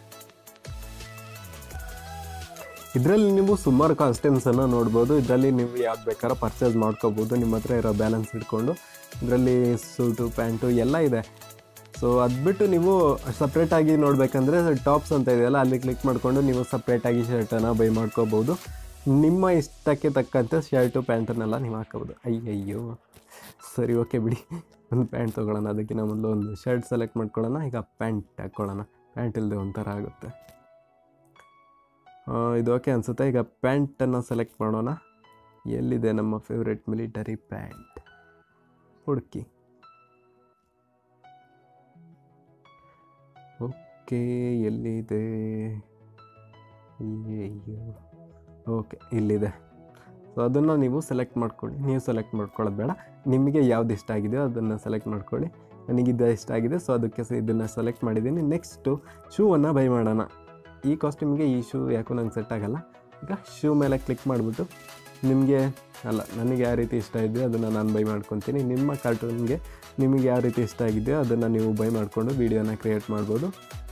ಇದರಲ್ಲಿ ನೀವು ಸುಮಾರು ಕಾಸ್ಟ್ಯೂಮ್ಸನ್ನು ನೋಡ್ಬೋದು ಇದರಲ್ಲಿ ನೀವು ಯಾವ್ದು ಬೇಕಾದ್ರೆ ಪರ್ಚೇಸ್ ಮಾಡ್ಕೋಬೋದು ನಿಮ್ಮ ಹತ್ರ ಇರೋ ಬ್ಯಾಲೆನ್ಸ್ ಇಟ್ಕೊಂಡು ಇದರಲ್ಲಿ ಸೂಟು ಪ್ಯಾಂಟು ಎಲ್ಲ ಇದೆ ಸೊ ಅದು ಬಿಟ್ಟು ನೀವು ಸಪ್ರೇಟಾಗಿ ನೋಡಬೇಕಂದ್ರೆ ಟಾಪ್ಸ್ ಅಂತ ಇದೆಯಲ್ಲ ಅಲ್ಲಿ ಕ್ಲಿಕ್ ಮಾಡಿಕೊಂಡು ನೀವು ಸಪ್ರೇಟಾಗಿ ಶರ್ಟನ್ನು ಬೈ ಮಾಡ್ಕೋಬೋದು ನಿಮ್ಮ ಇಷ್ಟಕ್ಕೆ ತಕ್ಕಂತೆ ಶರ್ಟು ಪ್ಯಾಂಟನ್ನೆಲ್ಲ ನೀವು ಹಾಕೋಬೋದು ಅಯ್ಯಯ್ಯೋ ಸರಿ ಓಕೆ ಬಿಡಿ ಒಂದು ಪ್ಯಾಂಟ್ ತೊಗೊಳ್ಳೋಣ ಅದಕ್ಕಿಂತ ಮೊದಲು ಒಂದು ಶರ್ಟ್ ಸೆಲೆಕ್ಟ್ ಮಾಡ್ಕೊಳ್ಳೋಣ ಈಗ ಪ್ಯಾಂಟ್ ಹಾಕ್ಕೊಳ್ಳೋಣ ಪ್ಯಾಂಟ್ ಇಲ್ಲದೆ ಒಂಥರ ಆಗುತ್ತೆ ಆ, ಇದು ಓಕೆ ಅನಿಸುತ್ತೆ ಈಗ ಪ್ಯಾಂಟನ್ನು ಸೆಲೆಕ್ಟ್ ಮಾಡೋಣ ಎಲ್ಲಿದೆ ನಮ್ಮ ಫೇವ್ರೆಟ್ ಮಿಲಿಟರಿ ಪ್ಯಾಂಟ್ ಹುಡುಕಿ ಓಕೆ ಎಲ್ಲಿದೆ ಅಯ್ಯಯ್ಯೋ ಓಕೆ ಇಲ್ಲಿದೆ ಸೊ ಅದನ್ನು ನೀವು ಸೆಲೆಕ್ಟ್ ಮಾಡ್ಕೊಳ್ಳಿ ನೀವು ಸೆಲೆಕ್ಟ್ ಮಾಡ್ಕೊಳ್ಳೋದು ಬೇಡ ನಿಮಗೆ ಯಾವ್ದು ಇಷ್ಟ ಆಗಿದೆಯೋ ಅದನ್ನು ಸೆಲೆಕ್ಟ್ ಮಾಡ್ಕೊಳ್ಳಿ ನನಗಿದ್ದು ಇಷ್ಟ ಆಗಿದೆ ಸೊ ಅದಕ್ಕೆ ಸ ಇದನ್ನು ಸೆಲೆಕ್ಟ್ ಮಾಡಿದ್ದೀನಿ ನೆಕ್ಸ್ಟು ಶೂವನ್ನು ಬೈ ಮಾಡೋಣ ಈ ಕಾಸ್ಟ್ಯೂಮ್ಗೆ ಈ ಶೂ ಯಾಕೋ ನಂಗೆ ಸೆಟ್ ಆಗಲ್ಲ ಈಗ ಶೂ ಮೇಲೆ ಕ್ಲಿಕ್ ಮಾಡಿಬಿಟ್ಟು ನಿಮಗೆ ಅಲ್ಲ ನನಗೆ ಯಾವ ರೀತಿ ಇಷ್ಟ ಇದೆಯೋ ಅದನ್ನು ನಾನು ಬೈ ಮಾಡ್ಕೊತೀನಿ ನಿಮ್ಮ ಕಾರ್ಟೂನ್ಗೆ ನಿಮಗೆ ಯಾವ ರೀತಿ ಇಷ್ಟ ಆಗಿದೆಯೋ ಅದನ್ನು ನೀವು ಬೈ ಮಾಡಿಕೊಂಡು ವೀಡಿಯೋನ ಕ್ರಿಯೇಟ್ ಮಾಡ್ಬೋದು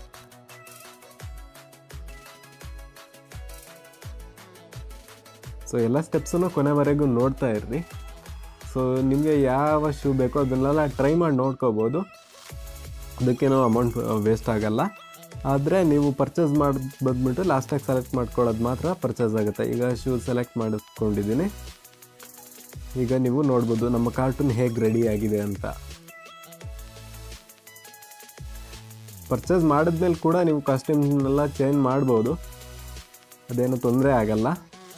ಸೊ ಎಲ್ಲ ಸ್ಟೆಪ್ಸನ್ನು ಕೊನೆವರೆಗೂ ನೋಡ್ತಾ ಇರ್ರಿ ಸೊ ನಿಮಗೆ ಯಾವ ಶೂ ಬೇಕೋ ಅದನ್ನೆಲ್ಲ ಟ್ರೈ ಮಾಡಿ ನೋಡ್ಕೋಬೋದು ಅದಕ್ಕೇನೋ ಅಮೌಂಟ್ ವೇಸ್ಟ್ ಆಗಲ್ಲ ಆದರೆ ನೀವು ಪರ್ಚೇಸ್ ಮಾಡಿ ಬಂದ್ಬಿಟ್ಟು ಲಾಸ್ಟಾಗಿ ಸೆಲೆಕ್ಟ್ ಮಾಡ್ಕೊಳ್ಳೋದು ಮಾತ್ರ ಪರ್ಚೇಸ್ ಆಗುತ್ತೆ ಈಗ ಶೂ ಸೆಲೆಕ್ಟ್ ಮಾಡಿಸ್ಕೊಂಡಿದ್ದೀನಿ ಈಗ ನೀವು ನೋಡ್ಬೋದು ನಮ್ಮ ಕಾರ್ಟೂನ್ ಹೇಗೆ ರೆಡಿ ಆಗಿದೆ ಅಂತ ಪರ್ಚೇಸ್ ಮಾಡಿದ್ಮೇಲೆ ಕೂಡ ನೀವು ಕಾಸ್ಟ್ಯೂಮ್ನೆಲ್ಲ ಚೇಂಜ್ ಮಾಡ್ಬೋದು ಅದೇನು ತೊಂದರೆ ಆಗಲ್ಲ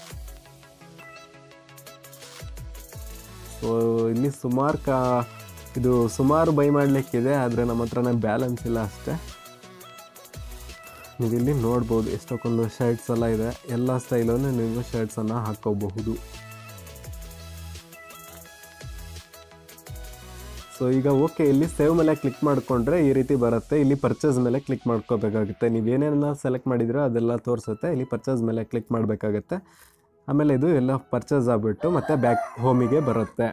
ಸೊ ಇಲ್ಲಿ ಸುಮಾರು ಕಾ ಇದು ಸುಮಾರು ಬೈ ಮಾಡಲಿಕ್ಕಿದೆ ಆದರೆ ನಮ್ಮ ಹತ್ರನೇ ಬ್ಯಾಲೆನ್ಸ್ ಇಲ್ಲ ಅಷ್ಟೇ ನೀವು ಇಲ್ಲಿ ನೋಡ್ಬೋದು ಎಷ್ಟೊಂದು ಶರ್ಟ್ಸ್ ಎಲ್ಲ ಇದೆ ಎಲ್ಲ ಸ್ಟೈಲನ್ನು ನೀವು ಶರ್ಟ್ಸನ್ನು ಹಾಕೋಬಹುದು ಸೊ ಈಗ ಓಕೆ ಇಲ್ಲಿ ಸೇವ್ ಮೇಲೆ ಕ್ಲಿಕ್ ಮಾಡಿಕೊಂಡ್ರೆ ಈ ರೀತಿ ಬರುತ್ತೆ ಇಲ್ಲಿ ಪರ್ಚೇಸ್ ಮೇಲೆ ಕ್ಲಿಕ್ ಮಾಡ್ಕೋಬೇಕಾಗುತ್ತೆ ನೀವು ಏನೇನ ಸೆಲೆಕ್ಟ್ ಮಾಡಿದ್ರೋ ಅದೆಲ್ಲ ತೋರಿಸುತ್ತೆ ಇಲ್ಲಿ ಪರ್ಚೇಸ್ ಮೇಲೆ ಕ್ಲಿಕ್ ಮಾಡಬೇಕಾಗುತ್ತೆ ಆಮೇಲೆ ಇದು ಎಲ್ಲ ಪರ್ಚೇಸ್ ಆಗಿಬಿಟ್ಟು ಮತ್ತೆ ಬ್ಯಾಕ್ ಹೋಮಿಗೆ ಬರುತ್ತೆ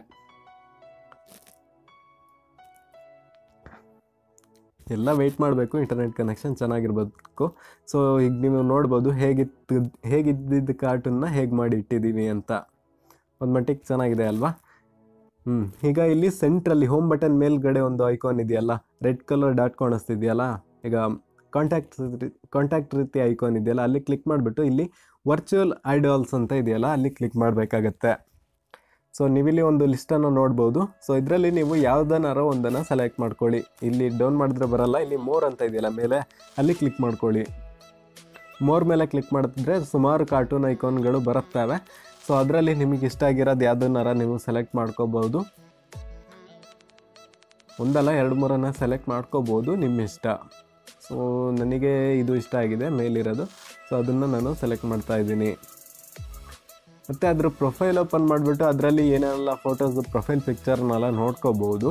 ಎಲ್ಲ ವೆಯ್ಟ್ ಮಾಡಬೇಕು ಇಂಟರ್ನೆಟ್ ಕನೆಕ್ಷನ್ ಚೆನ್ನಾಗಿರ್ಬೇಕು ಸೊ ಈಗ ನೀವು ನೋಡ್ಬೋದು ಹೇಗಿತ್ತು ಹೇಗಿದ್ದಿದ್ದ ಕಾರ್ಟನ್ನ ಹೇಗೆ ಮಾಡಿ ಇಟ್ಟಿದ್ದೀವಿ ಅಂತ ಒಂದು ಮಟ್ಟಿಗೆ ಚೆನ್ನಾಗಿದೆ ಅಲ್ವಾ ಹ್ಞೂ ಈಗ ಇಲ್ಲಿ ಸೆಂಟ್ರಲ್ಲಿ ಹೋಮ್ ಬಟನ್ ಮೇಲ್ಗಡೆ ಒಂದು ಐಕಾನ್ ಇದೆಯಲ್ಲ ರೆಡ್ ಕಲರ್ ಡಾಟ್ ಕಾಣಿಸ್ತಿದೆಯಲ್ಲ ಈಗ ಕಾಂಟ್ಯಾಕ್ಟ್ ಕಾಂಟ್ಯಾಕ್ಟ್ ರೀತಿ ಐಕಾನ್ ಇದೆಯಲ್ಲ ಅಲ್ಲಿ ಕ್ಲಿಕ್ ಮಾಡಿಬಿಟ್ಟು ಇಲ್ಲಿ ವರ್ಚುವಲ್ ಐಡಾಲ್ಸ್ ಅಂತ ಇದೆಯಲ್ಲ ಅಲ್ಲಿ ಕ್ಲಿಕ್ ಮಾಡಬೇಕಾಗತ್ತೆ ಸೊ ನೀವಿಲ್ಲಿ ಒಂದು ಲಿಸ್ಟನ್ನು ನೋಡ್ಬೋದು ಸೊ ಇದರಲ್ಲಿ ನೀವು ಯಾವುದನ್ನಾರ ಒಂದನ್ನು ಸೆಲೆಕ್ಟ್ ಮಾಡ್ಕೊಳ್ಳಿ ಇಲ್ಲಿ ಡೌನ್ ಮಾಡಿದ್ರೆ ಬರಲ್ಲ ಇಲ್ಲಿ ಮೋರ್ ಅಂತ ಇದೆಯಲ್ಲ ಮೇಲೆ ಅಲ್ಲಿ ಕ್ಲಿಕ್ ಮಾಡ್ಕೊಳ್ಳಿ ಮೋರ್ ಮೇಲೆ ಕ್ಲಿಕ್ ಮಾಡಿದ್ರೆ ಸುಮಾರು ಕಾರ್ಟೂನ್ ಐಕಾನ್ಗಳು ಬರುತ್ತವೆ ಸೊ ಅದರಲ್ಲಿ ನಿಮಗೆ ಇಷ್ಟ ಆಗಿರೋದು ಯಾವುದನ್ನಾರ ನೀವು ಸೆಲೆಕ್ಟ್ ಮಾಡ್ಕೋಬೋದು ಒಂದಲ್ಲ ಎರಡು ಮೂರನ್ನು ಸೆಲೆಕ್ಟ್ ಮಾಡ್ಕೋಬೋದು ನಿಮ್ಮ ಇಷ್ಟ ಸೊ ನನಗೆ ಇದು ಇಷ್ಟ ಆಗಿದೆ ಮೇಲಿರೋದು ಸೊ ಅದನ್ನು ನಾನು ಸೆಲೆಕ್ಟ್ ಮಾಡ್ತಾ ಇದ್ದೀನಿ ಮತ್ತು ಅದ್ರ ಪ್ರೊಫೈಲ್ ಓಪನ್ ಮಾಡಿಬಿಟ್ಟು ಅದರಲ್ಲಿ ಏನೆಲ್ಲ ಫೋಟೋಸ್ ಪ್ರೊಫೈಲ್ ಪಿಕ್ಚರ್ನೆಲ್ಲ ನೋಡ್ಕೋಬೋದು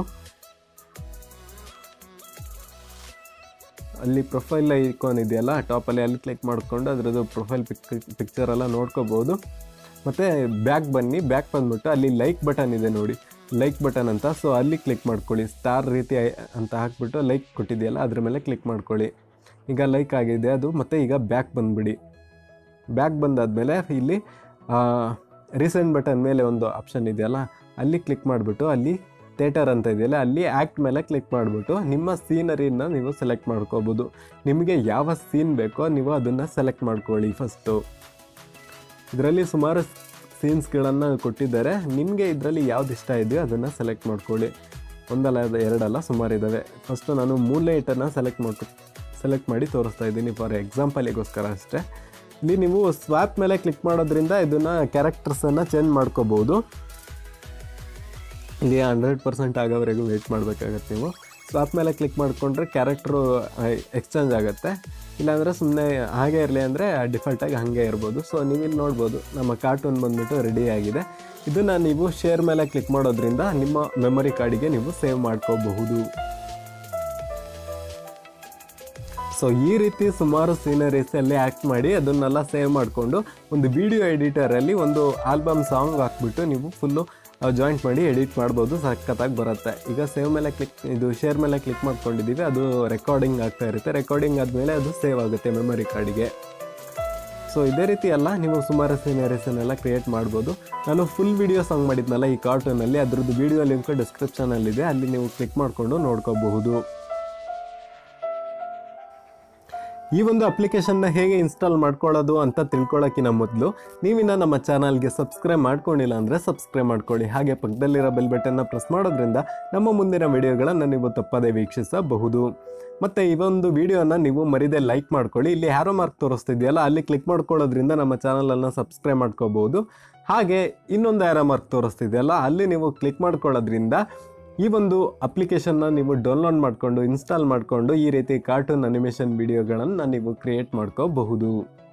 ಅಲ್ಲಿ ಪ್ರೊಫೈಲ್ ಐಕಾನ್ ಇದೆಯಲ್ಲ ಟಾಪಲ್ಲಿ ಅಲ್ಲಿ ಕ್ಲಿಕ್ ಮಾಡಿಕೊಂಡು ಅದರದ್ದು ಪ್ರೊಫೈಲ್ ಪಿಕ್ ಪಿಕ್ಚರ್ ಎಲ್ಲ ನೋಡ್ಕೋಬೋದು ಮತ್ತು ಬ್ಯಾಕ್ ಬನ್ನಿ ಬ್ಯಾಕ್ ಬಂದ್ಬಿಟ್ಟು ಅಲ್ಲಿ ಲೈಕ್ ಬಟನ್ ಇದೆ ನೋಡಿ ಲೈಕ್ ಬಟನ್ ಅಂತ ಸೊ ಅಲ್ಲಿ ಕ್ಲಿಕ್ ಮಾಡ್ಕೊಳ್ಳಿ ಸ್ಟಾರ್ ರೀತಿ ಐ- ಅಂತ ಹಾಕ್ಬಿಟ್ಟು ಲೈಕ್ ಕೊಟ್ಟಿದೆಯಲ್ಲ ಅದ್ರ ಮೇಲೆ ಕ್ಲಿಕ್ ಮಾಡ್ಕೊಳ್ಳಿ ಈಗ ಲೈಕ್ ಆಗಿದೆ ಅದು ಮತ್ತು ಈಗ ಬ್ಯಾಕ್ ಬಂದ್ಬಿಡಿ ಬ್ಯಾಕ್ ಬಂದಾದಮೇಲೆ ಇಲ್ಲಿ ರೀಸೆಂಟ್ ಬಟನ್ ಮೇಲೆ ಒಂದು ಆಪ್ಷನ್ ಇದೆಯಲ್ಲ ಅಲ್ಲಿ ಕ್ಲಿಕ್ ಮಾಡಿಬಿಟ್ಟು ಅಲ್ಲಿ ಥೇಟರ್ ಅಂತ ಇದೆಯಲ್ಲ ಅಲ್ಲಿ ಆ್ಯಕ್ಟ್ ಮೇಲೆ ಕ್ಲಿಕ್ ಮಾಡಿಬಿಟ್ಟು ನಿಮ್ಮ ಸೀನರಿನ ನೀವು ಸೆಲೆಕ್ಟ್ ಮಾಡ್ಕೋಬೋದು ನಿಮಗೆ ಯಾವ ಸೀನ್ ಬೇಕೋ ನೀವು ಅದನ್ನು ಸೆಲೆಕ್ಟ್ ಮಾಡ್ಕೊಳ್ಳಿ ಫಸ್ಟು ಇದರಲ್ಲಿ ಸುಮಾರು ಸೀನ್ಸ್ಗಳನ್ನು ಕೊಟ್ಟಿದ್ದಾರೆ ನಿಮಗೆ ಇದರಲ್ಲಿ ಯಾವ್ದು ಇಷ್ಟ ಇದೆಯೋ ಅದನ್ನು ಸೆಲೆಕ್ಟ್ ಮಾಡ್ಕೊಳ್ಳಿ ಒಂದಲ್ಲ ಅದು ಎರಡಲ್ಲ ಸುಮಾರು ಇದ್ದಾವೆ ಫಸ್ಟು ನಾನು ಮೂನ್ಲೈಟನ್ನು ಸೆಲೆಕ್ಟ್ ಮಾಡ್ಕೊ ಸೆಲೆಕ್ಟ್ ಮಾಡಿ ತೋರಿಸ್ತಾ ಇದ್ದೀನಿ ಫಾರ್ ಎಕ್ಸಾಂಪಲಿಗೋಸ್ಕರ ಅಷ್ಟೇ ಇಲ್ಲಿ ನೀವು ಸ್ವಾಪ್ ಮೇಲೆ ಕ್ಲಿಕ್ ಮಾಡೋದ್ರಿಂದ ಇದನ್ನು ಕ್ಯಾರೆಕ್ಟರ್ಸನ್ನು ಚೇಂಜ್ ಮಾಡ್ಕೋಬೋದು ಇಲ್ಲಿ ಹಂಡ್ರೆಡ್ ಪರ್ಸೆಂಟ್ ಆಗೋವರೆಗೂ ವೆಯ್ಟ್ ಮಾಡಬೇಕಾಗತ್ತೆ ನೀವು ಸ್ವಾಪ್ ಮೇಲೆ ಕ್ಲಿಕ್ ಮಾಡಿಕೊಂಡ್ರೆ ಕ್ಯಾರೆಕ್ಟ್ರು ಎಕ್ಸ್ಚೇಂಜ್ ಆಗುತ್ತೆ ಇಲ್ಲಾಂದರೆ ಸುಮ್ಮನೆ ಹಾಗೆ ಇರಲಿ ಅಂದರೆ ಡಿಫಾಲ್ಟಾಗಿ ಹಾಗೆ ಇರ್ಬೋದು ಸೊ ನೀವಿಲ್ಲಿ ನೋಡ್ಬೋದು ನಮ್ಮ ಕಾರ್ಟೂನ್ ಬಂದ್ಬಿಟ್ಟು ರೆಡಿ ಆಗಿದೆ ಇದನ್ನು ನೀವು ಶೇರ್ ಮೇಲೆ ಕ್ಲಿಕ್ ಮಾಡೋದ್ರಿಂದ ನಿಮ್ಮ ಮೆಮೊರಿ ಕಾರ್ಡಿಗೆ ನೀವು ಸೇವ್ ಮಾಡ್ಕೋಬಹುದು ಸೊ ಈ ರೀತಿ ಸುಮಾರು ಸೀನರೀಸ್ ಅಲ್ಲಿ ಆ್ಯಕ್ಟ್ ಮಾಡಿ ಅದನ್ನೆಲ್ಲ ಸೇವ್ ಮಾಡಿಕೊಂಡು ಒಂದು ವಿಡಿಯೋ ಎಡಿಟರಲ್ಲಿ ಒಂದು ಆಲ್ಬಮ್ ಸಾಂಗ್ ಹಾಕ್ಬಿಟ್ಟು ನೀವು ಫುಲ್ಲು ಜಾಯಿಂಟ್ ಮಾಡಿ ಎಡಿಟ್ ಮಾಡ್ಬೋದು ಸಖತ್ತಾಗಿ ಬರುತ್ತೆ ಈಗ ಸೇವ್ ಮೇಲೆ ಕ್ಲಿಕ್ ಇದು ಶೇರ್ ಮೇಲೆ ಕ್ಲಿಕ್ ಮಾಡ್ಕೊಂಡಿದ್ದೀವಿ ಅದು ರೆಕಾರ್ಡಿಂಗ್ ಆಗ್ತಾ ಇರುತ್ತೆ ರೆಕಾರ್ಡಿಂಗ್ ಆದಮೇಲೆ ಅದು ಸೇವ್ ಆಗುತ್ತೆ ಮೆಮೊರಿ ಕಾರ್ಡಿಗೆ ಸೊ ಇದೇ ರೀತಿ ಎಲ್ಲ ನೀವು ಸುಮಾರು ಸೀನರೀಸನ್ನೆಲ್ಲ ಕ್ರಿಯೇಟ್ ಮಾಡ್ಬೋದು ನಾನು ಫುಲ್ ವಿಡಿಯೋ ಸಾಂಗ್ ಮಾಡಿದ್ನಲ್ಲ ಈ ಕಾರ್ಟೂನಲ್ಲಿ ಅದ್ರದ್ದು ವಿಡಿಯೋ ಲಿಂಕ್ ಡಿಸ್ಕ್ರಿಪ್ಷನಲ್ಲಿದೆ ಅಲ್ಲಿ ನೀವು ಕ್ಲಿಕ್ ಮಾಡಿಕೊಂಡು ನೋಡ್ಕೋಬಹುದು ಈ ಒಂದು ಅಪ್ಲಿಕೇಶನ್ನ ಹೇಗೆ ಇನ್ಸ್ಟಾಲ್ ಮಾಡ್ಕೊಳ್ಳೋದು ಅಂತ ತಿಳ್ಕೊಳ್ಳೋಕ್ಕಿಂತ ಮೊದಲು ನೀವಿನ್ನ ನಮ್ಮ ಚಾನಲ್ಗೆ ಸಬ್ಸ್ಕ್ರೈಬ್ ಮಾಡ್ಕೊಂಡಿಲ್ಲ ಅಂದರೆ ಸಬ್ಸ್ಕ್ರೈಬ್ ಮಾಡ್ಕೊಳ್ಳಿ ಹಾಗೆ ಪಕ್ಕದಲ್ಲಿರೋ ಬೆಲ್ ಬಟನ್ನ ಪ್ರೆಸ್ ಮಾಡೋದ್ರಿಂದ ನಮ್ಮ ಮುಂದಿನ ವಿಡಿಯೋಗಳನ್ನು ನೀವು ತಪ್ಪದೇ ವೀಕ್ಷಿಸಬಹುದು ಮತ್ತು ಈ ಒಂದು ವಿಡಿಯೋನ ನೀವು ಮರಿದೆ ಲೈಕ್ ಮಾಡ್ಕೊಳ್ಳಿ ಇಲ್ಲಿ ಹ್ಯಾರೋ ಮಾರ್ಕ್ ತೋರಿಸ್ತಿದೆಯಲ್ಲ ಅಲ್ಲಿ ಕ್ಲಿಕ್ ಮಾಡ್ಕೊಳ್ಳೋದ್ರಿಂದ ನಮ್ಮ ಚಾನಲನ್ನು ಸಬ್ಸ್ಕ್ರೈಬ್ ಮಾಡ್ಕೋಬಹುದು ಹಾಗೆ ಇನ್ನೊಂದು ಹ್ಯಾರೋ ಮಾರ್ಕ್ ತೋರಿಸ್ತಿದೆಯಲ್ಲ ಅಲ್ಲಿ ನೀವು ಕ್ಲಿಕ್ ಮಾಡ್ಕೊಳ್ಳೋದ್ರಿಂದ ಈ ಒಂದು ಅಪ್ಲಿಕೇಶನ್ನ ನೀವು ಡೌನ್ಲೋಡ್ ಮಾಡಿಕೊಂಡು ಇನ್ಸ್ಟಾಲ್ ಮಾಡಿಕೊಂಡು ಈ ರೀತಿ ಕಾರ್ಟೂನ್ ಅನಿಮೇಷನ್ ವಿಡಿಯೋಗಳನ್ನು ನೀವು ಕ್ರಿಯೇಟ್ ಮಾಡ್ಕೋಬಹುದು